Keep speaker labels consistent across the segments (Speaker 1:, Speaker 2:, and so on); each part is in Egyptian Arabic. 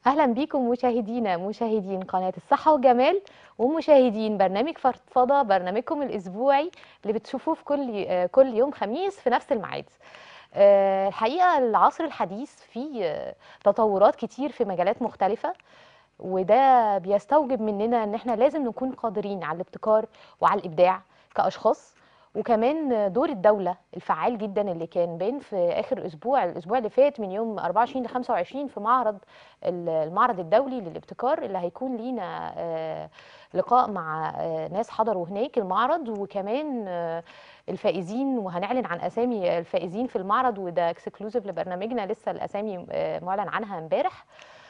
Speaker 1: أهلا بيكم مشاهدينا مشاهدين قناة الصحة والجمال ومشاهدين برنامج فضفضة برنامجكم الأسبوعي اللي بتشوفوه في كل آه، كل يوم خميس في نفس الميعاد. آه، الحقيقة العصر الحديث فيه آه، تطورات كتير في مجالات مختلفة وده بيستوجب مننا ان احنا لازم نكون قادرين على الابتكار وعلى الابداع كاشخاص وكمان دور الدوله الفعال جدا اللي كان باين في اخر اسبوع الاسبوع اللي فات من يوم 24 ل 25 في معرض ال- المعرض الدولي للابتكار اللي هيكون لينا آه، لقاء مع آه، ناس حضروا هناك المعرض وكمان آه، الفائزين وهنعلن عن اسامي الفائزين في المعرض وده اكسكلوزيف لبرنامجنا لسه الاسامي آه، معلن عنها امبارح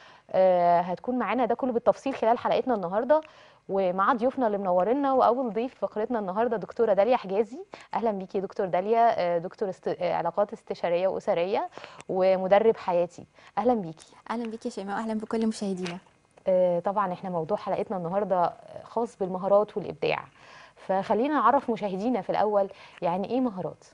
Speaker 1: آه، هتكون معانا ده كله بالتفصيل خلال حلقتنا النهارده ومع ضيوفنا اللي منورنا واول ضيف فقرتنا النهارده دكتوره داليا حجازي اهلا بيكي يا دكتور داليا آه، دكتور است... آه، علاقات استشاريه واسريه ومدرب حياتي اهلا بيكي
Speaker 2: اهلا بيك يا شيماء واهلا بكل مشاهدينا
Speaker 1: آه، طبعا احنا موضوع حلقتنا النهارده خاص بالمهارات والابداع فخلينا نعرف مشاهدينا في الاول يعني ايه مهارات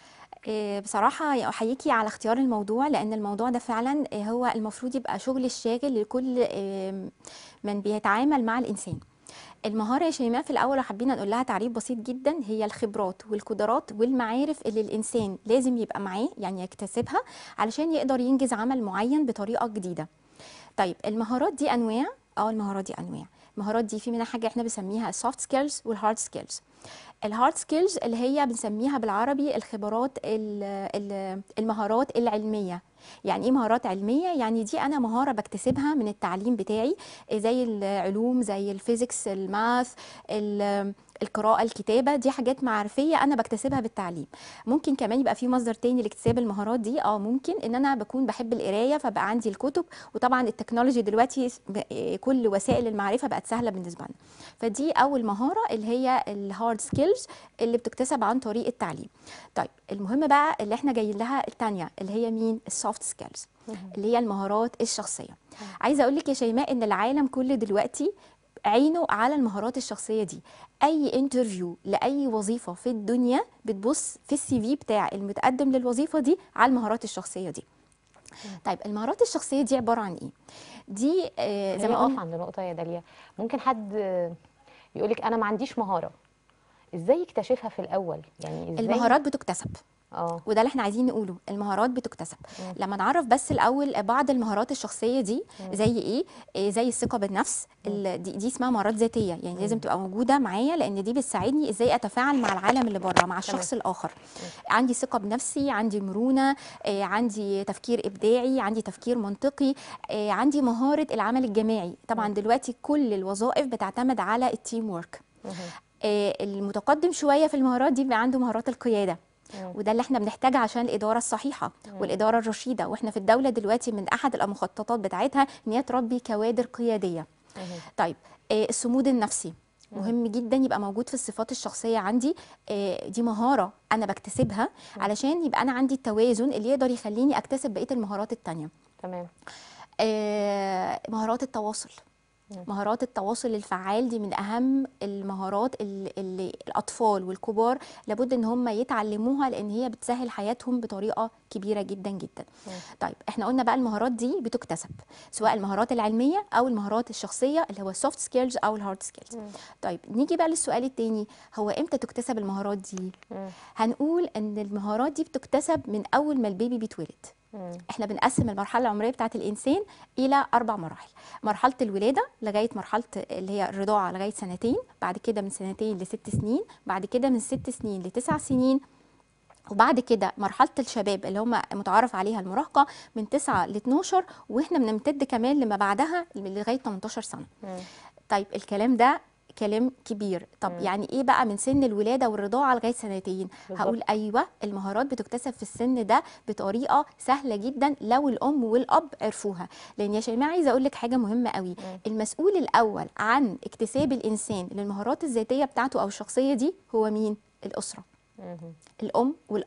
Speaker 2: إيه، بصراحة يا أحييكي على اختيار الموضوع لأن الموضوع ده فعلا إيه، هو المفروض يبقى شغل الشاغل لكل إيه، من بيتعامل مع الإنسان المهارة يا شيماء في الأول حابين نقول لها تعريف بسيط جدا هي الخبرات والقدرات والمعارف اللي الإنسان لازم يبقى معاه يعني يكتسبها علشان يقدر ينجز عمل معين بطريقة جديدة طيب المهارات دي أنواع اه المهارات دي أنواع المهارات دي في منها حاجة احنا بنسميها السوفت سكيلز والهارد سكيلز الهارد سكيلز اللي هي بنسميها بالعربي الخبرات ال- ال- المهارات العلميه يعني ايه مهارات علميه يعني دي انا مهاره بكتسبها من التعليم بتاعي زي العلوم زي الفيزيكس الماث ال- القراءة الكتابة دي حاجات معرفية أنا بكتسبها بالتعليم ممكن كمان يبقى في مصدر تاني لاكتساب المهارات دي اه ممكن إن أنا بكون بحب القراية فبقى عندي الكتب وطبعا التكنولوجي دلوقتي ب- كل وسائل المعرفة بقت سهلة بالنسبة لنا فدي أول مهارة اللي هي الهارد سكيلز اللي بتكتسب عن طريق التعليم طيب المهم بقى اللي احنا جايين لها التانية اللي هي مين السوفت سكيلز اللي هي المهارات الشخصية عايزة أقول لك يا شيماء إن العالم كله دلوقتي عينه على المهارات الشخصية دي أي انترفيو لأي وظيفة في الدنيا بتبص في السي في بتاع المتقدم للوظيفة دي على المهارات الشخصية دي طيب المهارات الشخصية دي عبارة عن إيه؟ دي آه زي
Speaker 1: زي
Speaker 2: ما
Speaker 1: اقف
Speaker 2: قلنا
Speaker 1: عند نقطه يا داليا ممكن حد يقول لك انا ما عنديش مهاره ازاي يكتشفها في الاول يعني ازاي
Speaker 2: المهارات بتكتسب
Speaker 1: اه
Speaker 2: وده اللي احنا عايزين نقوله المهارات بتكتسب لما نعرف بس الاول بعض المهارات الشخصيه دي زي ايه إيه زي الثقه بالنفس ال- دي, دي اسمها مهارات ذاتيه يعني لازم تبقى موجوده معايا لان دي بتساعدني ازاي اتفاعل مع العالم اللي بره مع الشخص الاخر عندي ثقه بنفسي عندي مرونه إيه عندي تفكير ابداعي عندي تفكير منطقي إيه عندي مهاره العمل الجماعي طبعا دلوقتي كل الوظائف بتعتمد على التيم ورك آه، المتقدم شويه في المهارات دي بيبقى عنده مهارات القياده وده اللي احنا بنحتاجها عشان الاداره الصحيحه والاداره الرشيده واحنا في الدوله دلوقتي من احد المخططات بتاعتها ان هي تربي كوادر قياديه طيب آه، الصمود النفسي مهم جدا يبقى موجود في الصفات الشخصيه عندي آه، دي مهاره انا بكتسبها علشان يبقى انا عندي التوازن اللي يقدر يخليني اكتسب بقيه المهارات التانيه
Speaker 1: تمام
Speaker 2: آه، مهارات التواصل مهارات التواصل الفعال دي من اهم المهارات اللي, اللي الاطفال والكبار لابد ان هم يتعلموها لان هي بتسهل حياتهم بطريقه كبيره جدا جدا طيب احنا قلنا بقى المهارات دي بتكتسب سواء المهارات العلميه او المهارات الشخصيه اللي هو السوفت سكيلز او الهارد سكيلز طيب نيجي بقى للسؤال التاني هو امتى تكتسب المهارات دي هنقول ان المهارات دي بتكتسب من اول ما البيبي بيتولد احنا بنقسم المرحله العمريه بتاعه الانسان الى اربع مراحل مرحله الولاده لغايه مرحله اللي هي الرضاعه لغايه سنتين بعد كده من سنتين لست سنين بعد كده من ست سنين لتسع سنين وبعد كده مرحله الشباب اللي هم متعارف عليها المراهقه من 9 ل 12 واحنا بنمتد كمان لما بعدها لغايه 18 سنه طيب الكلام ده كلام كبير طب
Speaker 1: مم.
Speaker 2: يعني ايه بقى من سن الولاده والرضاعه لغايه سنتين
Speaker 1: بالظبط.
Speaker 2: هقول ايوه المهارات بتكتسب في السن ده بطريقه سهله جدا لو الام والاب عرفوها لان يا شيماء عايزه اقول لك حاجه مهمه قوي المسؤول الاول عن اكتساب الانسان للمهارات الذاتيه بتاعته او الشخصيه دي هو مين الاسره
Speaker 1: مهم.
Speaker 2: الام والاب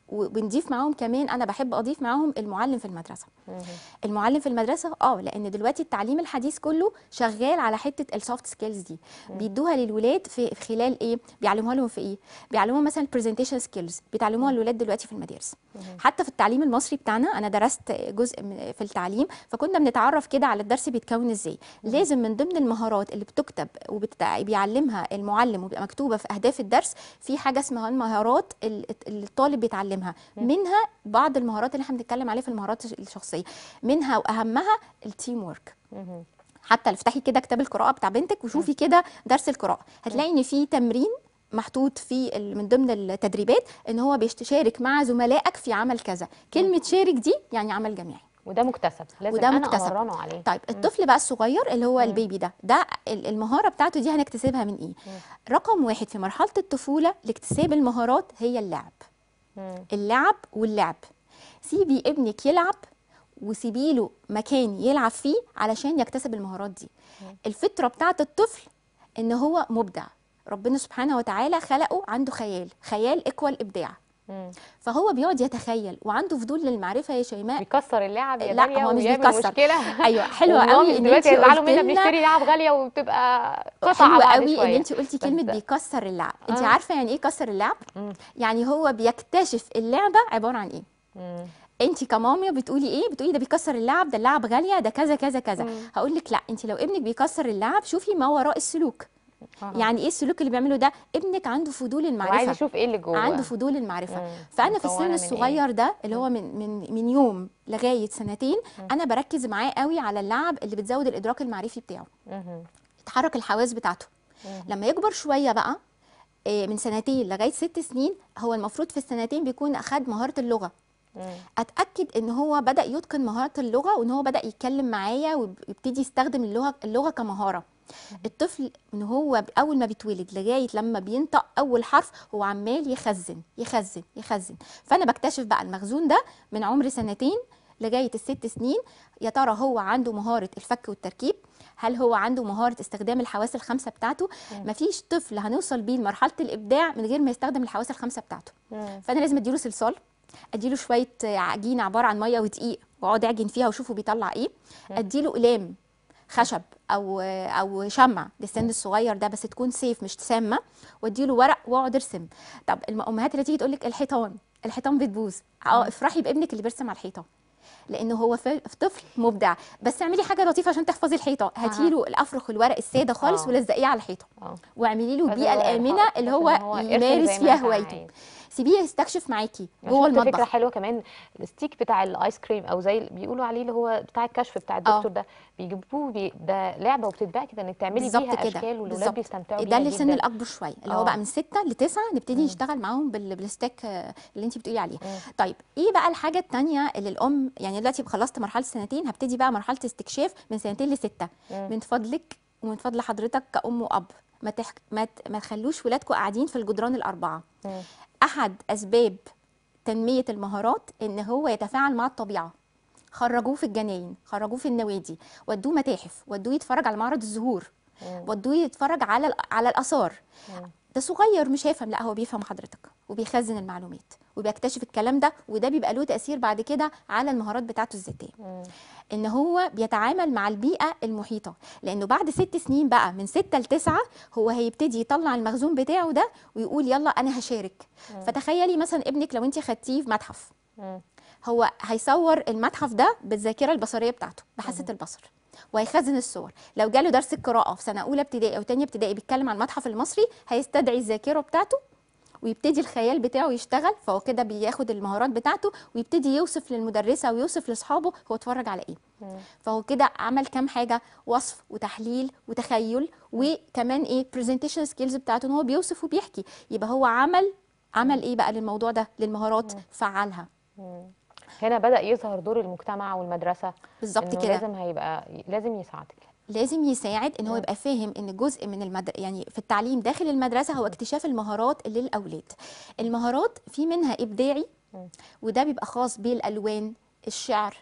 Speaker 2: وبنضيف معاهم كمان انا بحب اضيف معاهم المعلم في المدرسه
Speaker 1: مهم.
Speaker 2: المعلم في المدرسه اه لان دلوقتي التعليم الحديث كله شغال على حته السوفت سكيلز دي بيدوها للولاد في في خلال ايه بيعلموها لهم في ايه بيعلموهم مثلا البرزنتيشن سكيلز بيتعلموها للولاد دلوقتي في المدارس حتى في التعليم المصري بتاعنا انا درست جزء من- في التعليم فكنا بنتعرف كده على الدرس بيتكون ازاي لازم من ضمن المهارات اللي بتكتب وبيعلمها المعلم وبيبقى مكتوبه في اهداف الدرس في حاجه اسمها المهارات ال- اللي الطالب بيتعلمها منها بعض المهارات اللي احنا بنتكلم عليها في المهارات الشخصيه منها واهمها التيم ورك
Speaker 1: مهم.
Speaker 2: حتى افتحي كده كتاب القراءه بتاع بنتك وشوفي كده درس القراءه هتلاقي ان في تمرين محطوط في ال- من ضمن التدريبات ان هو بيشارك مع زملائك في عمل كذا كلمه شارك دي يعني عمل جماعي
Speaker 1: وده مكتسب لازم
Speaker 2: وده
Speaker 1: انا
Speaker 2: مكتسب.
Speaker 1: امرنه عليه
Speaker 2: طيب الطفل بقى الصغير اللي هو البيبي ده ده ال- المهاره بتاعته دي هنكتسبها من ايه رقم واحد في مرحله الطفوله لاكتساب المهارات هي اللعب
Speaker 1: مم.
Speaker 2: اللعب واللعب سيبي ابنك يلعب وسيبي له مكان يلعب فيه علشان يكتسب المهارات دي الفطره بتاعت الطفل ان هو مبدع ربنا سبحانه وتعالى خلقه عنده خيال خيال ايكوال ابداع
Speaker 1: مم.
Speaker 2: فهو بيقعد يتخيل وعنده فضول للمعرفه يا شيماء
Speaker 1: بيكسر اللعب يا
Speaker 2: لا،
Speaker 1: داليا
Speaker 2: هو مش
Speaker 1: ويعمل
Speaker 2: بيكسر.
Speaker 1: مشكله
Speaker 2: ايوه حلوه
Speaker 1: والمامي
Speaker 2: قوي ان انت
Speaker 1: دلوقتي يزعلوا
Speaker 2: قلت
Speaker 1: منا
Speaker 2: لنا
Speaker 1: بنشتري لعب غاليه وبتبقى قطعه
Speaker 2: حلوه
Speaker 1: بعد
Speaker 2: قوي ان
Speaker 1: شويه
Speaker 2: انت قلتي كلمه
Speaker 1: بس-
Speaker 2: بيكسر اللعب انت
Speaker 1: آه.
Speaker 2: عارفه يعني ايه كسر اللعب
Speaker 1: مم.
Speaker 2: يعني هو بيكتشف اللعبه عباره عن ايه
Speaker 1: مم.
Speaker 2: انت كمامي بتقولي ايه بتقولي ده بيكسر اللعب ده اللعب غاليه ده كذا كذا كذا
Speaker 1: مم.
Speaker 2: هقول لك لا انت لو ابنك بيكسر اللعب شوفي ما وراء السلوك
Speaker 1: أها.
Speaker 2: يعني ايه السلوك اللي بيعمله ده ابنك عنده فضول
Speaker 1: وعايز
Speaker 2: المعرفه
Speaker 1: يشوف ايه اللي جوه
Speaker 2: عنده فضول المعرفه
Speaker 1: مم.
Speaker 2: فانا في
Speaker 1: مكونة
Speaker 2: السن
Speaker 1: من
Speaker 2: الصغير ده اللي هو من من من يوم لغايه سنتين انا بركز معاه قوي على اللعب اللي بتزود الادراك المعرفي بتاعه
Speaker 1: مهم.
Speaker 2: يتحرك الحواس بتاعته
Speaker 1: مم.
Speaker 2: لما يكبر شويه بقى آه، من سنتين لغايه ست سنين هو المفروض في السنتين بيكون اخد مهاره اللغه
Speaker 1: مم.
Speaker 2: اتاكد ان هو بدا يتقن مهاره اللغه وان هو بدا يتكلم معايا ويبتدي يستخدم اللغه اللغه كمهاره الطفل من هو ب- اول ما بيتولد لغايه لما بينطق اول حرف هو عمال يخزن يخزن يخزن فانا بكتشف بقى المخزون ده من عمر سنتين لغايه الست سنين يا ترى هو عنده مهاره الفك والتركيب هل هو عنده مهاره استخدام الحواس الخمسه بتاعته مفيش طفل هنوصل بيه لمرحله الابداع من غير ما يستخدم الحواس الخمسه بتاعته
Speaker 1: مم.
Speaker 2: فانا لازم اديله صلصال اديله شويه عجينه عباره عن ميه ودقيق واقعد اعجن فيها واشوفه بيطلع ايه اديله اقلام خشب او او شمع للسن الصغير ده بس تكون سيف مش سامه واديله ورق واقعد ارسم طب الامهات اللي تيجي تقول لك الحيطان الحيطان بتبوظ اه افرحي بابنك اللي بيرسم على الحيطه لانه هو ف- طفل مبدع بس اعملي حاجه لطيفه عشان تحفظي الحيطه هاتي له الافرخ الورق الساده خالص
Speaker 1: آه.
Speaker 2: ولزقيه على الحيطه
Speaker 1: اه
Speaker 2: واعملي له
Speaker 1: لازم
Speaker 2: البيئه
Speaker 1: هو
Speaker 2: الامنه
Speaker 1: يحط-
Speaker 2: اللي
Speaker 1: بس
Speaker 2: هو
Speaker 1: إن هو يرسم
Speaker 2: يمارس
Speaker 1: زي ما
Speaker 2: فيها
Speaker 1: أنت
Speaker 2: هوايته
Speaker 1: عايز.
Speaker 2: سيبيه يستكشف معاكي
Speaker 1: أنا
Speaker 2: جوه
Speaker 1: شفت فكره
Speaker 2: المطبخ
Speaker 1: حلوه كمان الستيك بتاع الايس كريم او زي اللي بيقولوا عليه اللي هو بتاع الكشف بتاع الدكتور ده بيجيبوه بي ده لعبه وبتتباع كده انك تعملي
Speaker 2: بالظبط
Speaker 1: بيها
Speaker 2: كده
Speaker 1: اشكال والولاد
Speaker 2: بالظبط.
Speaker 1: بيستمتعوا
Speaker 2: ده
Speaker 1: بيها
Speaker 2: للسن
Speaker 1: جدا
Speaker 2: الاكبر شويه اللي هو
Speaker 1: آه.
Speaker 2: بقى من 6 ل 9 نبتدي نشتغل معاهم بال- بالستيك آه، اللي انت بتقولي عليه
Speaker 1: مم.
Speaker 2: طيب ايه بقى الحاجه الثانيه اللي الام يعني دلوقتي خلصت مرحله سنتين هبتدي بقى مرحله استكشاف من سنتين لسته
Speaker 1: مم.
Speaker 2: من فضلك ومن فضل حضرتك كأم وأب ما تحك... ما, ت... ما تخلوش ولادكم قاعدين في الجدران الأربعة
Speaker 1: مم.
Speaker 2: أحد أسباب تنمية المهارات إن هو يتفاعل مع الطبيعة خرجوه في الجناين خرجوه في النوادي ودوه متاحف ودوه يتفرج على معرض الزهور
Speaker 1: مم.
Speaker 2: ودوه يتفرج على ال- على الآثار
Speaker 1: مم.
Speaker 2: ده صغير مش هيفهم لا هو بيفهم حضرتك وبيخزن المعلومات وبيكتشف الكلام ده وده بيبقى له تأثير بعد كده على المهارات بتاعته الذاتية
Speaker 1: مم.
Speaker 2: ان هو بيتعامل مع البيئه المحيطه لانه بعد ست سنين بقى من ستة لتسعة هو هيبتدي يطلع المخزون بتاعه ده ويقول يلا انا هشارك فتخيلي مثلا ابنك لو انت خدتيه في متحف
Speaker 1: مم.
Speaker 2: هو هيصور المتحف ده بالذاكره البصريه بتاعته بحاسه البصر وهيخزن الصور لو جاله درس القراءه في سنه اولى ابتدائي او تانية ابتدائي بيتكلم عن المتحف المصري هيستدعي الذاكره بتاعته ويبتدي الخيال بتاعه يشتغل فهو كده بياخد المهارات بتاعته ويبتدي يوصف للمدرسه ويوصف لاصحابه هو اتفرج على ايه
Speaker 1: مم.
Speaker 2: فهو كده عمل كام حاجه وصف وتحليل وتخيل وكمان ايه برزنتيشن سكيلز بتاعته ان هو بيوصف وبيحكي يبقى هو عمل عمل ايه بقى للموضوع ده للمهارات فعلها
Speaker 1: مم. هنا بدأ يظهر دور المجتمع والمدرسة
Speaker 2: بالظبط
Speaker 1: إنه
Speaker 2: كده
Speaker 1: لازم هيبقى لازم يساعدك
Speaker 2: لازم يساعد ان هو
Speaker 1: مم.
Speaker 2: يبقى فاهم ان جزء من المد... يعني في التعليم داخل المدرسه هو اكتشاف المهارات للاولاد المهارات في منها ابداعي
Speaker 1: مم.
Speaker 2: وده بيبقى خاص بالالوان الشعر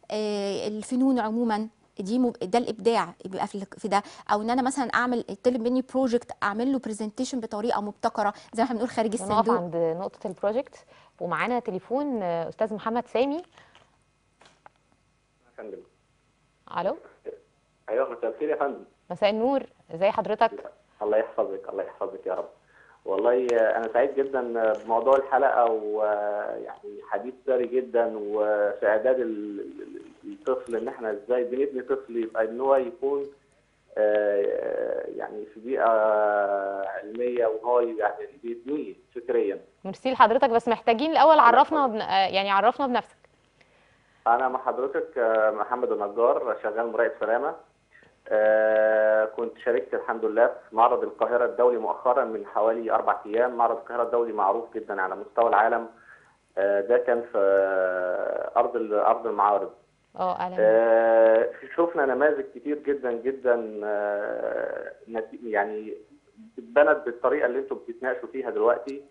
Speaker 2: آه، الفنون عموما دي مب... ده الابداع بيبقى في في ده او ان انا مثلا اعمل طلب مني بروجكت اعمل له برزنتيشن بطريقه مبتكره زي ما احنا بنقول خارج
Speaker 1: ونقف
Speaker 2: الصندوق
Speaker 1: عند نقطة البروجكت ومعانا تليفون آه، استاذ محمد سامي
Speaker 3: يا فندم
Speaker 1: الو
Speaker 3: ايوه مساء الخير يا فندم
Speaker 1: مساء النور ازي حضرتك
Speaker 3: الله يحفظك الله يحفظك يا رب والله انا سعيد جدا بموضوع الحلقه ويعني حديث ساري جدا وفي اعداد ال- ال- الطفل ان احنا ازاي بنبني طفل يبقى ان هو يكون آه، يعني في بيئه علميه وهو يعني بيبنيه فكريا
Speaker 1: ميرسي لحضرتك بس محتاجين الاول
Speaker 3: الله
Speaker 1: عرفنا
Speaker 3: يحفظك.
Speaker 1: بن... آه، يعني عرفنا بنفسك
Speaker 3: انا مع حضرتك آه، محمد النجار شغال مراقب سلامه آه، كنت شاركت الحمد لله في معرض القاهره الدولي مؤخرا من حوالي اربع ايام معرض القاهره الدولي معروف جدا على مستوى العالم آه، ده كان في آه، ارض ال- ارض المعارض
Speaker 1: اه اهلا بيك.
Speaker 3: آه، شفنا نماذج كتير جدا جدا آه، نت- يعني اتبنت بالطريقه اللي انتم بتتناقشوا فيها دلوقتي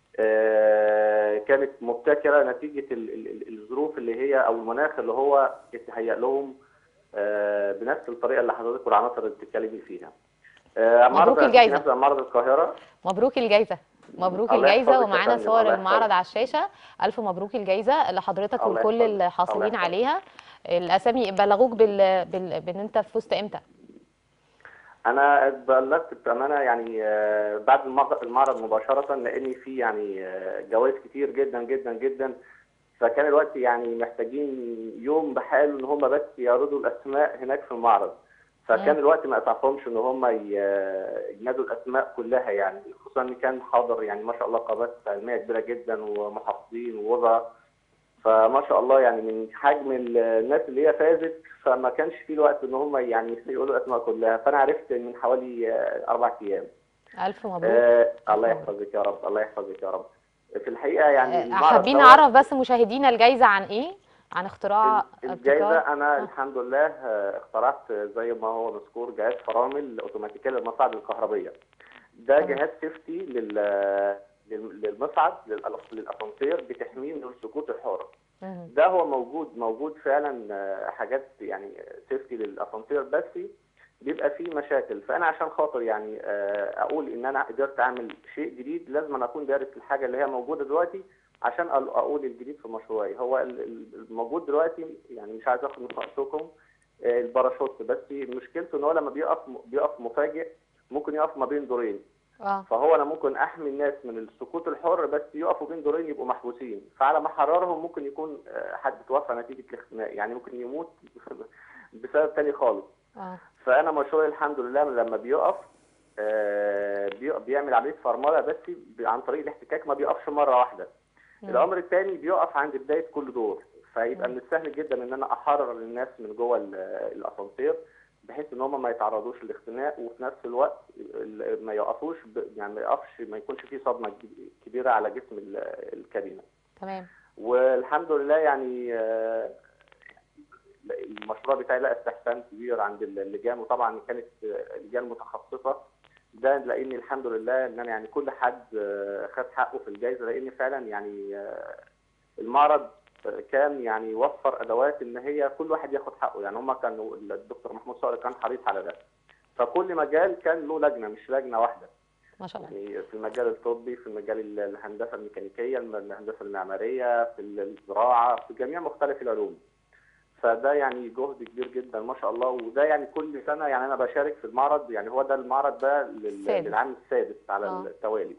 Speaker 3: آه، كانت مبتكره نتيجه ال- ال- ال- الظروف اللي هي او المناخ اللي هو اتهيأ لهم آه، بنفس الطريقه اللي حضرتك والعناصر اللي بتتكلمي فيها. آه، معرض
Speaker 1: مبروك الجايزة.
Speaker 3: نبدأ معرض القاهره
Speaker 1: مبروك الجايزه مبروك
Speaker 3: الله
Speaker 1: الجايزه
Speaker 3: يحفظك يا
Speaker 1: ومعانا
Speaker 3: فندم،
Speaker 1: صور
Speaker 3: الله
Speaker 1: المعرض
Speaker 3: يحفظك.
Speaker 1: على الشاشه الف مبروك الجايزه لحضرتك
Speaker 3: الله
Speaker 1: ولكل
Speaker 3: يحفظك.
Speaker 1: الحاصلين
Speaker 3: الله يحفظك.
Speaker 1: عليها الاسامي بلغوك بال... بال... بان انت فزت امتى
Speaker 3: انا بلغت بامانه يعني آه، بعد المعرض المعرض مباشره لان في يعني آه، جوائز كتير جدا جدا جدا فكان الوقت يعني محتاجين يوم بحاله ان هم بس يعرضوا الاسماء هناك في المعرض فكان
Speaker 1: مم.
Speaker 3: الوقت ما اسعفهمش ان هم ي- ينادوا الاسماء كلها يعني خصوصا ان كان حاضر يعني ما شاء الله قامات علميه كبيره جدا ومحافظين ووزراء فما شاء الله يعني من حجم ال- الناس اللي هي فازت فما كانش في الوقت ان هم يعني يقولوا الاسماء كلها فانا عرفت من حوالي آه، اربع ايام
Speaker 1: الف مبروك
Speaker 3: آه الله
Speaker 1: مبروك.
Speaker 3: يحفظك يا رب الله يحفظك يا رب في الحقيقه يعني
Speaker 1: آه،
Speaker 3: المعرض
Speaker 1: حابين
Speaker 3: دوت-
Speaker 1: نعرف بس مشاهدينا الجايزه عن ايه عن اختراع
Speaker 3: الجائزة
Speaker 1: ابتكار
Speaker 3: أنا
Speaker 1: آه.
Speaker 3: الحمد لله آه، اخترعت زي ما هو مذكور جهاز فرامل أوتوماتيكية للمصاعد الكهربية. ده
Speaker 1: تمام.
Speaker 3: جهاز سيفتي لل لل- للمصعد للأل- للأسانسير بتحميه من السقوط الحر.
Speaker 1: مهم.
Speaker 3: ده هو موجود موجود فعلا آه، حاجات يعني سيفتي للأسانسير بس بيبقى فيه مشاكل فأنا عشان خاطر يعني آه، أقول إن أنا قدرت أعمل شيء جديد لازم أنا أكون دارس الحاجة اللي هي موجودة دلوقتي عشان أقول- اقول الجديد في مشروعي هو ال- ال- الموجود دلوقتي يعني مش عايز اخد من وقتكم آه، الباراشوت بس مشكلته ان هو لما بيقف بيقف مفاجئ ممكن يقف ما بين دورين
Speaker 1: اه
Speaker 3: فهو انا ممكن احمي الناس من السقوط الحر بس يقفوا بين دورين يبقوا محبوسين فعلى ما حررهم ممكن يكون آه، حد توفى نتيجه الاختناق يعني ممكن يموت بسبب تاني خالص
Speaker 1: اه
Speaker 3: فانا مشروعي الحمد لله لما بيقف آه، بي- بيعمل عمليه فرمله بس ب- عن طريق الاحتكاك ما بيقفش مره واحده
Speaker 1: مم.
Speaker 3: الامر الثاني بيقف عند بدايه كل دور فيبقى
Speaker 1: مم.
Speaker 3: من السهل جدا ان انا احرر الناس من جوه ال- الاسانسير بحيث ان هم ما يتعرضوش للاختناق وفي نفس الوقت ال- ما يقفوش ب- يعني ما يقفش ما يكونش فيه صدمه كب- كبيره على جسم ال- الكابينه
Speaker 1: تمام
Speaker 3: والحمد لله يعني آه، المشروع بتاعي لقى استحسان كبير عند اللجان وطبعا كانت آه، لجان متخصصه ده لاني الحمد لله ان انا يعني كل حد آه، خد حقه في الجائزه لان فعلا يعني آه، المعرض كان يعني يوفر ادوات ان هي كل واحد ياخد حقه يعني هم كانوا الدكتور محمود صقر كان حريص على ده فكل مجال كان له لجنه مش لجنه واحده
Speaker 1: ما شاء الله
Speaker 3: يعني في المجال الطبي في المجال الهندسه الميكانيكيه الهندسه المعماريه في الزراعه في جميع مختلف العلوم فده يعني جهد كبير جدا ما شاء الله وده يعني كل سنه يعني انا بشارك في المعرض يعني هو ده المعرض ده لل-
Speaker 1: السادس.
Speaker 3: للعام السادس على
Speaker 1: آه.
Speaker 3: التوالي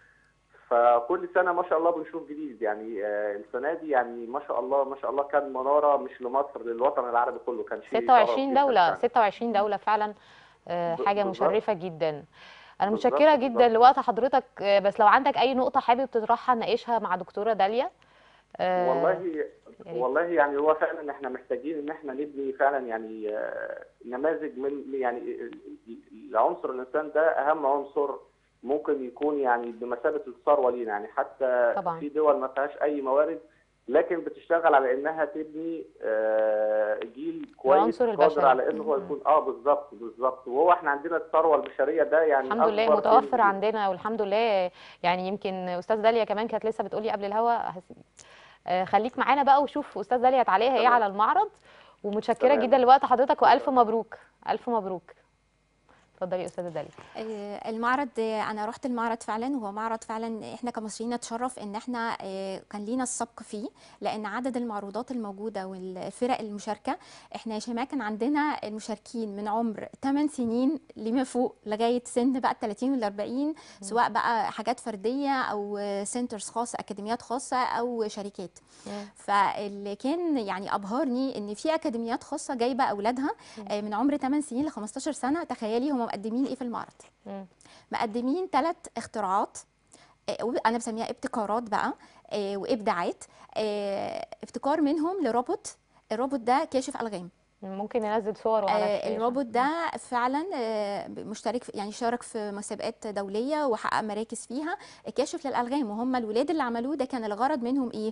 Speaker 3: فكل سنه ما شاء الله بنشوف جديد يعني آه، السنه دي يعني ما شاء الله ما شاء الله كان مناره مش لمصر للوطن العربي كله كان شيء
Speaker 1: 26
Speaker 3: شرف جداً
Speaker 1: دولة
Speaker 3: فعلاً.
Speaker 1: 26 دولة فعلا آه،
Speaker 3: ب-
Speaker 1: حاجة
Speaker 3: بالظبط.
Speaker 1: مشرفة جدا أنا
Speaker 3: بالظبط،
Speaker 1: متشكرة جدا
Speaker 3: بالظبط.
Speaker 1: لوقت حضرتك آه، بس لو عندك أي نقطة حابب تطرحها نناقشها مع دكتورة داليا آه،
Speaker 3: والله
Speaker 1: يا ريت.
Speaker 3: والله يعني هو فعلا احنا محتاجين ان احنا نبني فعلا يعني آه، نماذج من يعني ال- ال- العنصر الانسان ده اهم عنصر ممكن يكون يعني بمثابه الثروه لينا يعني حتى
Speaker 1: طبعاً.
Speaker 3: في دول ما فيهاش اي موارد لكن بتشتغل على انها تبني آه، جيل كويس
Speaker 1: العنصر
Speaker 3: قادر
Speaker 1: البشري.
Speaker 3: على انه هو
Speaker 1: م- م.
Speaker 3: يكون اه بالظبط بالظبط وهو احنا عندنا الثروه البشريه ده يعني
Speaker 1: الحمد لله
Speaker 3: أكبر
Speaker 1: متوفر
Speaker 3: شيء.
Speaker 1: عندنا والحمد لله يعني يمكن أستاذ داليا كمان كانت لسه بتقولي قبل الهوا هس- آه، خليك معانا بقى وشوف أستاذ داليا تعليقها إيه
Speaker 3: تمام.
Speaker 1: على المعرض ومتشكرة
Speaker 3: تمام.
Speaker 1: جدا لوقت حضرتك وألف
Speaker 3: شكراً.
Speaker 1: مبروك ألف مبروك اتفضلي يا استاذه داليا
Speaker 2: آه، المعرض آه، انا رحت المعرض فعلا هو معرض فعلا احنا كمصريين نتشرف ان احنا آه، كان لينا السبق فيه لان عدد المعروضات الموجوده والفرق المشاركه احنا يا شيماء كان عندنا المشاركين من عمر 8 سنين لما فوق لغايه سن بقى ال 30 وال 40 سواء بقى حاجات فرديه او سنترز خاصه اكاديميات خاصه او شركات
Speaker 1: مم.
Speaker 2: فاللي كان يعني ابهرني ان في اكاديميات خاصه جايبه اولادها آه، من عمر 8 سنين ل 15 سنه تخيلي هم مقدمين ايه في المعرض
Speaker 1: مم.
Speaker 2: مقدمين ثلاث اختراعات آه، وب- انا بسميها ابتكارات بقى آه، وابداعات آه، ابتكار منهم لروبوت الروبوت ده كاشف الغام
Speaker 1: ممكن ننزل صور على
Speaker 2: آه،
Speaker 1: الشاشة.
Speaker 2: الروبوت ده فعلا آه، مشترك في- يعني شارك في مسابقات دوليه وحقق مراكز فيها كاشف للالغام وهم الولاد اللي عملوه ده كان الغرض منهم ايه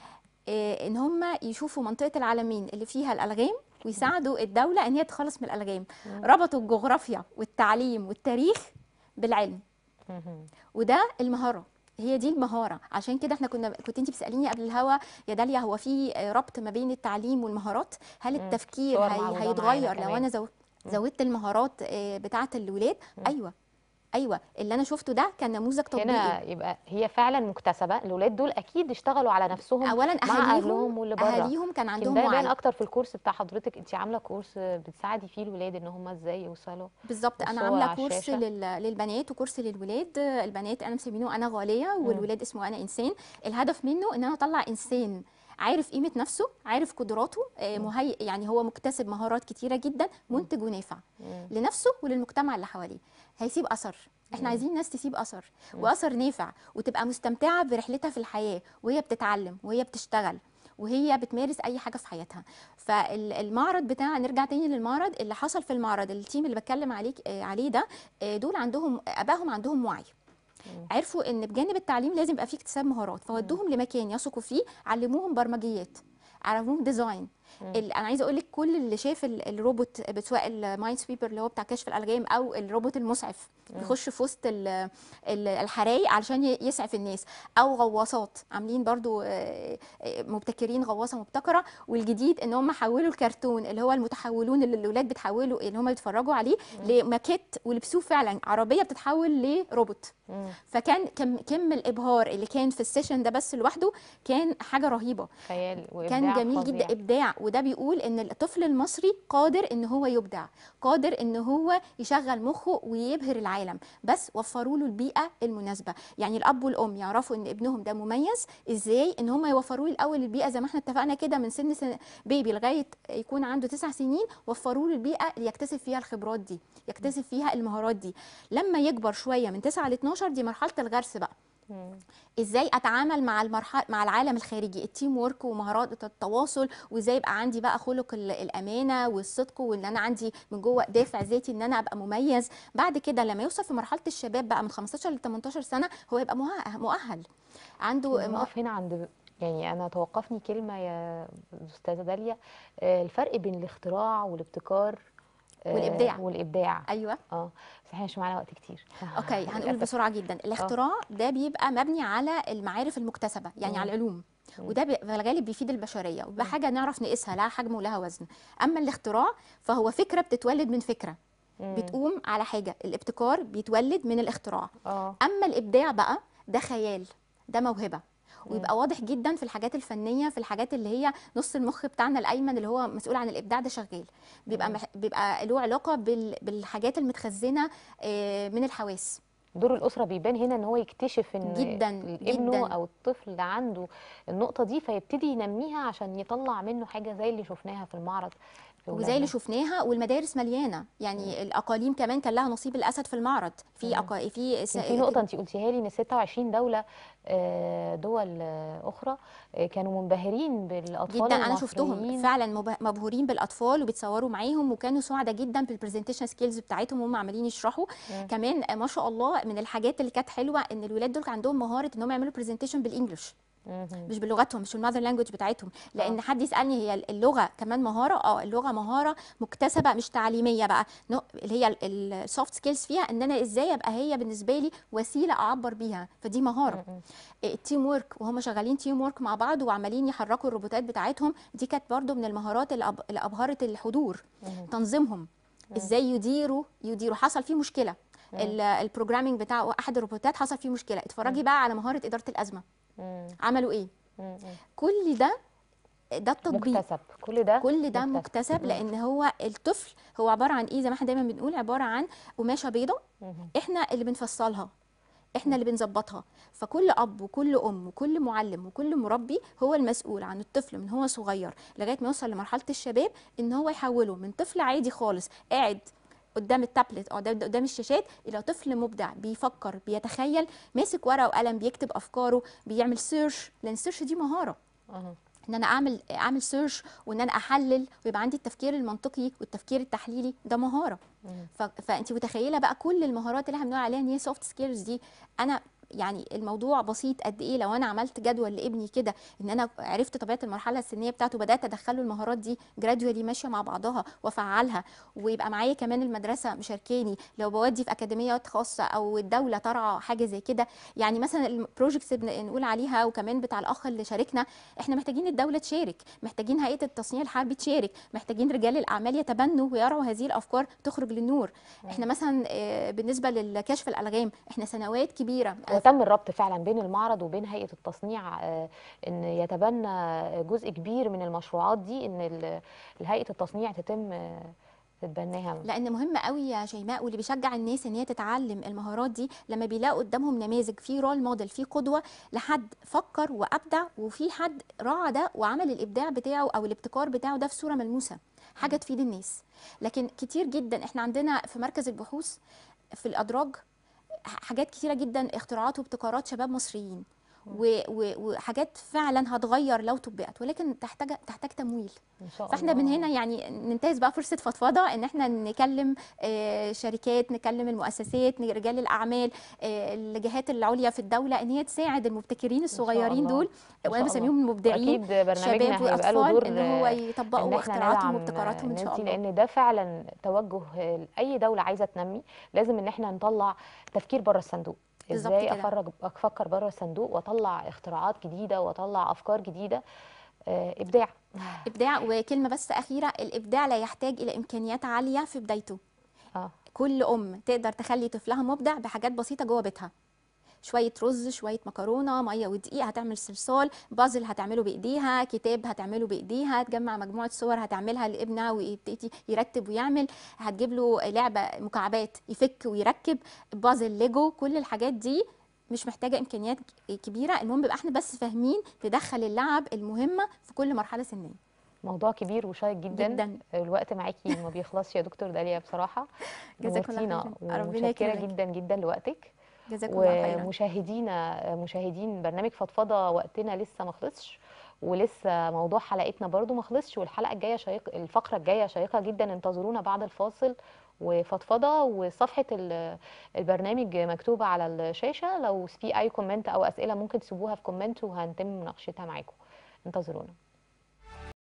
Speaker 2: آه، ان هم يشوفوا منطقه العالمين اللي فيها الالغام ويساعدوا الدوله ان هي تخلص من الالغام ربطوا الجغرافيا والتعليم والتاريخ بالعلم
Speaker 1: مهم.
Speaker 2: وده المهاره هي دي المهاره عشان كده احنا كنا كنت انت بتساليني قبل الهوا يا داليا هو في آه، ربط ما بين التعليم والمهارات هل
Speaker 1: مم.
Speaker 2: التفكير
Speaker 1: صور
Speaker 2: هي
Speaker 1: معروضة معانا
Speaker 2: هيتغير لو
Speaker 1: كمان.
Speaker 2: انا زو زودت المهارات آه، بتاعه الولاد ايوه ايوه اللي انا شفته ده كان نموذج تطبيقي
Speaker 1: هنا يبقى هي فعلا مكتسبه الاولاد دول اكيد اشتغلوا على نفسهم
Speaker 2: اولا
Speaker 1: مع
Speaker 2: اهاليهم
Speaker 1: اهلهم واللي بره
Speaker 2: اهاليهم كان
Speaker 1: يمكن
Speaker 2: عندهم
Speaker 1: ده يبان
Speaker 2: وعي
Speaker 1: اكتر في الكورس بتاع حضرتك انت عامله كورس بتساعدي فيه الولاد ان هم ازاي يوصلوا
Speaker 2: بالظبط انا
Speaker 1: والصور
Speaker 2: عامله
Speaker 1: على
Speaker 2: كورس
Speaker 1: الشاشة.
Speaker 2: لل... للبنات وكورس للولاد البنات انا مسمينه انا غاليه والولاد اسمه انا انسان الهدف منه ان انا اطلع انسان عارف قيمه نفسه عارف قدراته آه، مهي يعني هو مكتسب مهارات كتيره جدا منتج ونافع
Speaker 1: مم.
Speaker 2: لنفسه وللمجتمع اللي حواليه هيسيب اثر احنا عايزين ناس تسيب اثر واثر نافع وتبقى مستمتعه برحلتها في الحياه وهي بتتعلم وهي بتشتغل وهي بتمارس اي حاجه في حياتها فالمعرض بتاع نرجع تاني للمعرض اللي حصل في المعرض التيم اللي بتكلم عليك آه، عليه ده آه، دول عندهم ابائهم عندهم وعي عرفوا ان بجانب التعليم لازم يبقى فيه اكتساب مهارات فودوهم لمكان يثقوا فيه علموهم برمجيات علموهم ديزاين ال- انا عايزه اقول لك كل اللي شاف ال- الروبوت سواء المايند سويبر اللي هو بتاع كشف الالغام او الروبوت المسعف بيخش في وسط ال- ال- الحرايق علشان ي- يسعف الناس او غواصات عاملين برضو آه، آه، مبتكرين غواصه مبتكره والجديد ان هم حولوا الكرتون اللي هو المتحولون اللي الاولاد بتحولوا اللي هم بيتفرجوا عليه لماكيت ولبسوه فعلا عربيه بتتحول لروبوت
Speaker 1: مم.
Speaker 2: فكان كم كم الابهار اللي كان في السيشن ده بس لوحده كان حاجه رهيبه
Speaker 1: خيال وابداع
Speaker 2: كان جميل
Speaker 1: فظيع.
Speaker 2: جدا ابداع وده بيقول ان الطفل المصري قادر ان هو يبدع قادر ان هو يشغل مخه ويبهر العالم بس وفروا له البيئه المناسبه يعني الاب والام يعرفوا ان ابنهم ده مميز ازاي ان هم يوفروا له الاول البيئه زي ما احنا اتفقنا كده من سن, سن بيبي لغايه يكون عنده تسع سنين وفروا له البيئه اللي يكتسب فيها الخبرات دي يكتسب فيها المهارات دي لما يكبر شويه من 9 ل 12 دي مرحله الغرس بقى
Speaker 1: مم.
Speaker 2: ازاي اتعامل مع المرحله مع العالم الخارجي التيم وورك ومهارات التواصل وازاي يبقى عندي بقى خلق ال- الامانه والصدق وان انا عندي من جوه دافع ذاتي ان انا ابقى مميز بعد كده لما يوصل في مرحله الشباب بقى من 15 ل 18 سنه هو يبقى مؤه- مؤهل عنده مؤ-
Speaker 1: نقف هنا عند يعني انا توقفني كلمه يا استاذه داليا آه، الفرق بين الاختراع والابتكار آه،
Speaker 2: والإبداع.
Speaker 1: والابداع
Speaker 2: ايوه
Speaker 1: اه بس احنا مش معانا وقت كتير
Speaker 2: اوكي هنقول
Speaker 1: للأسف.
Speaker 2: بسرعه جدا الاختراع ده بيبقى مبني على المعارف المكتسبه يعني
Speaker 1: مم.
Speaker 2: على العلوم وده بي- في الغالب بيفيد البشريه وبقى حاجه نعرف نقيسها لها حجم ولها وزن اما الاختراع فهو فكره بتتولد من فكره
Speaker 1: مم.
Speaker 2: بتقوم على حاجه الابتكار بيتولد من الاختراع
Speaker 1: اه
Speaker 2: اما الابداع بقى ده خيال ده موهبه ويبقى واضح جدا في الحاجات الفنيه في الحاجات اللي هي نص المخ بتاعنا الايمن اللي هو مسؤول عن الابداع ده شغال بيبقى مح... بيبقى له علاقه بال... بالحاجات المتخزنه آه، من الحواس
Speaker 1: دور الاسره بيبان هنا ان هو يكتشف ان
Speaker 2: جداً،
Speaker 1: ابنه
Speaker 2: جداً.
Speaker 1: او الطفل اللي عنده النقطه دي فيبتدي ينميها عشان يطلع منه حاجه زي اللي شفناها في المعرض في
Speaker 2: وزي
Speaker 1: ولادنا.
Speaker 2: اللي شفناها والمدارس مليانه يعني الاقاليم كمان كان لها نصيب الاسد في المعرض في أقا... في س...
Speaker 1: كان في نقطة أنت قلتيها لي إن 26 دولة آه، دول آه، أخرى آه، كانوا منبهرين بالأطفال
Speaker 2: جدا انا شفتهم
Speaker 1: المصريين.
Speaker 2: فعلا مب- مبهورين بالاطفال وبيتصوروا معاهم وكانوا سعداء جدا بالبرزنتيشن سكيلز بتاعتهم وهم عمالين يشرحوا
Speaker 1: مم.
Speaker 2: كمان آه، ما شاء الله من الحاجات اللي كانت حلوه ان الولاد دول كان عندهم مهاره ان هم يعملوا برزنتيشن بالانجلش
Speaker 1: مهم.
Speaker 2: مش بلغتهم مش الماذر لانجوج بتاعتهم لان
Speaker 1: آه.
Speaker 2: حد يسالني هي اللغه كمان مهاره اه اللغه مهاره مكتسبه مش تعليميه بقى نو- اللي هي السوفت سكيلز فيها ان انا ازاي ابقى هي بالنسبه لي وسيله اعبر بيها فدي مهاره
Speaker 1: مم.
Speaker 2: التيم ورك وهم شغالين تيم ورك مع بعض وعمالين يحركوا الروبوتات بتاعتهم دي كانت برضو من المهارات اللي أب- اللي ابهرت الحضور
Speaker 1: مهم.
Speaker 2: تنظيمهم ازاي يديروا يديروا حصل فيه مشكله
Speaker 1: مم.
Speaker 2: ال- البروجرامينج بتاع احد الروبوتات حصل فيه مشكله اتفرجي بقى على مهاره اداره الازمه
Speaker 1: مم.
Speaker 2: عملوا ايه
Speaker 1: مم. مم.
Speaker 2: كل ده ده التطبيق
Speaker 1: مكتسب كل ده
Speaker 2: كل ده
Speaker 1: مكتسب.
Speaker 2: مكتسب
Speaker 1: مم.
Speaker 2: لان هو الطفل هو عباره عن ايه زي ما احنا دايما بنقول عباره عن قماشه بيضه
Speaker 1: مم.
Speaker 2: احنا اللي بنفصلها احنا اللي بنظبطها فكل اب وكل ام وكل معلم وكل مربي هو المسؤول عن الطفل من هو صغير لغايه ما يوصل لمرحله الشباب ان هو يحوله من طفل عادي خالص قاعد قدام التابلت او قدام قدام الشاشات الى طفل مبدع بيفكر بيتخيل ماسك ورقه وقلم بيكتب افكاره بيعمل سيرش لان السيرش دي مهاره
Speaker 1: أها.
Speaker 2: ان انا اعمل اعمل سيرش وان انا احلل ويبقى عندي التفكير المنطقي والتفكير التحليلي ده مهاره
Speaker 1: مم.
Speaker 2: ف... فانت متخيله بقى كل المهارات اللي احنا بنقول عليها ان هي سوفت سكيلز دي انا يعني الموضوع بسيط قد ايه لو انا عملت جدول لابني كده ان انا عرفت طبيعه المرحله السنيه بتاعته بدات ادخله المهارات دي جراديولي ماشيه مع بعضها وافعلها ويبقى معايا كمان المدرسه مشاركاني لو بودي في اكاديميات خاصه او الدوله ترعى حاجه زي كده يعني مثلا البروجكتس اللي نقول عليها وكمان بتاع الاخ اللي شاركنا احنا محتاجين الدوله تشارك محتاجين هيئه التصنيع الحربي تشارك محتاجين رجال الاعمال يتبنوا ويرعوا هذه الافكار تخرج للنور احنا مثلا آه، بالنسبه لكشف الالغام احنا سنوات كبيره
Speaker 1: وتم الربط فعلا بين المعرض وبين هيئة التصنيع آه، ان يتبنى جزء كبير من المشروعات دي ان ال- هيئة التصنيع تتم آه، تتبناها
Speaker 2: لان مهم قوي يا شيماء واللي بيشجع الناس ان هي تتعلم المهارات دي لما بيلاقوا قدامهم نماذج في رول موديل في قدوه لحد فكر وابدع وفي حد راعى ده وعمل الابداع بتاعه او الابتكار بتاعه ده في صوره ملموسه حاجه تفيد الناس لكن كتير جدا احنا عندنا في مركز البحوث في الادراج حاجات كتيره جدا اختراعات وابتكارات شباب مصريين و- و- وحاجات فعلا هتغير لو طبقت ولكن تحتاج تحتاج تمويل
Speaker 1: ان شاء
Speaker 2: فاحنا
Speaker 1: الله
Speaker 2: من هنا يعني ننتهز بقى فرصه فضفضه ان احنا نكلم آه، شركات نكلم المؤسسات رجال الاعمال آه، الجهات العليا في الدوله ان هي تساعد المبتكرين الصغيرين
Speaker 1: الله.
Speaker 2: دول
Speaker 1: إن
Speaker 2: وانا
Speaker 1: شاء الله.
Speaker 2: بسميهم المبدعين
Speaker 1: واكيد برنامجنا
Speaker 2: شباب
Speaker 1: هيبقى له دور
Speaker 2: واطفال ان هو
Speaker 1: آه،
Speaker 2: يطبقوا
Speaker 1: ان احنا
Speaker 2: اختراعاتهم
Speaker 1: ندعم
Speaker 2: وابتكاراتهم ان
Speaker 1: الناس
Speaker 2: شاء
Speaker 1: دي
Speaker 2: الله
Speaker 1: لان ده فعلا توجه لاي دوله عايزه تنمي لازم ان احنا نطلع تفكير بره الصندوق
Speaker 2: بالظبط
Speaker 1: ازاي
Speaker 2: كده.
Speaker 1: افرج افكر بره الصندوق واطلع اختراعات جديده واطلع افكار جديده آه، ابداع
Speaker 2: ابداع وكلمه بس اخيره الابداع لا يحتاج الى امكانيات عاليه في بدايته
Speaker 1: اه
Speaker 2: كل ام تقدر تخلي طفلها مبدع بحاجات بسيطه جوه بيتها شويه رز شويه مكرونه ميه ودقيق هتعمل صلصال بازل هتعمله بايديها كتاب هتعمله بايديها تجمع مجموعه صور هتعملها لابنها ويبتدي يرتب ويعمل هتجيب له لعبه مكعبات يفك ويركب بازل ليجو كل الحاجات دي مش محتاجه امكانيات كبيره المهم يبقى احنا بس فاهمين ندخل اللعب المهمه في كل مرحله سنيه
Speaker 1: موضوع كبير وشيق جدا
Speaker 2: جدا.
Speaker 1: الوقت معاكي ما بيخلصش يا دكتور داليا بصراحه
Speaker 2: جزاك الله
Speaker 1: نورتينا
Speaker 2: خير. ربنا
Speaker 1: ومتشكره
Speaker 2: يكرمك.
Speaker 1: جدا جدا لوقتك
Speaker 2: جزاكم الله خيرا
Speaker 1: ومشاهدينا مشاهدين برنامج فضفضه وقتنا لسه ما خلصش ولسه موضوع حلقتنا برضو ما خلصش والحلقه الجايه شيق الفقره الجايه شيقه جدا انتظرونا بعد الفاصل وفضفضه وصفحه ال- البرنامج مكتوبه على الشاشه لو في اي كومنت او اسئله ممكن تسيبوها في كومنت وهنتم مناقشتها معاكم انتظرونا